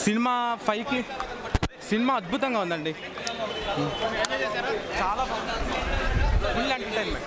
Cinema ఫైవ్కి cinema అద్భుతంగా ఉందండి చాలా బాగుంది ఫుల్ ఎంటర్టైన్మెంట్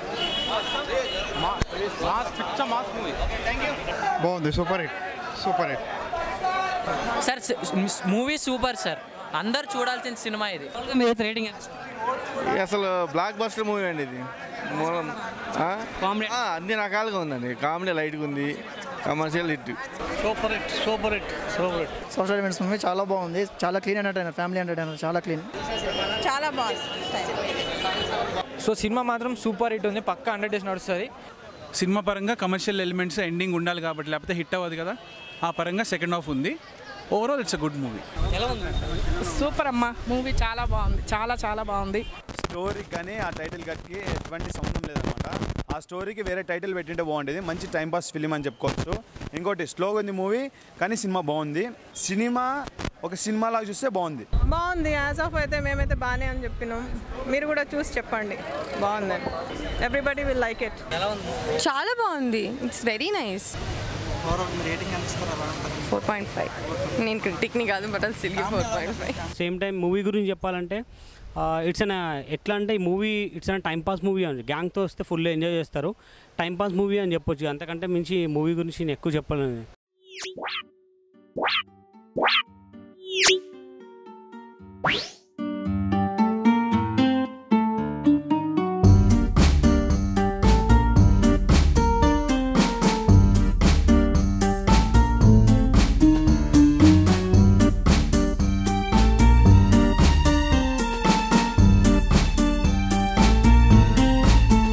మాస్ పిచ్చ మాస్ మూవీ బాగుంది super hit super hit sir movie super sir అందరు చూడాల్సిన సినిమా ఇది మీరు రేటింగ్ అసలు బ్లాక్ బస్టర్ మూవీ అండి ఇది మూలం ఆ? Comedy. ఆ, అన్ని రకాలుగా ఉందండి కామెడీ లైట్గా ఉంది commercial hit super hit super hit super hit social events movie చాలా బాగుంది చాలా క్లీన్ ఎంటర్టైనర్ ఫ్యామిలీ ఎంటర్టైనర్ చాలా క్లీన్ చాలా బాగుంది సో సినిమా మాత్రం సూపర్ హిట్ ఉంది పక్క హండ్రెడ్ డేస్ నడుస్తుంది సినిమా పరంగా కమర్షియల్ ఎలిమెంట్స్ ఎండింగ్ ఉండాలి కాబట్టి లేకపోతే హిట్ అవ్వదు కదా ఆ పరంగా సెకండ్ హాఫ్ ఉంది overall it's a good movie super అమ్మా మూవీ చాలా బాగుంది చాలా చాలా బాగుంది స్టోరీకి కానీ ఆ టైటిల్ కట్కి ఎటువంటి సంబంధం లేదనమాట ఆ స్టోరీకి వేరే టైటిల్ పెట్టింటే బాగుండేది మంచి టైంపాస్ ఫిలిం అని చెప్పుకోవచ్చు ఇంకోటి స్లోగా ఉంది మూవీ కానీ సినిమా బాగుంది సినిమా ఒక సినిమా లాగా చూస్తే బాగుంది బాగుంది యాజ్ ఆఫ్ అయితే మేమైతే బాగానే అని చెప్పినాం మీరు కూడా చూసి చెప్పండి బాగుందని ఎవ్రీబడి విల్ లైక్ ఇట్ చాలా బాగుంది it's very nice four point five నేను క్రిటిక్ని కాదు బట్ అది సిల్గి four point five same time movie గురించి చెప్పాలంటే ఇట్స్ అన్ ఎట్లా అంటే ఈ movie it's an time pass movie అని గ్యాంగ్తో వస్తే ఫుల్ ఎంజాయ్ చేస్తారు టైం పాస్ మూవీ అని చెప్పొచ్చు అంతకంటే మించి మూవీ గురించి నేను ఎక్కువ చెప్పాలని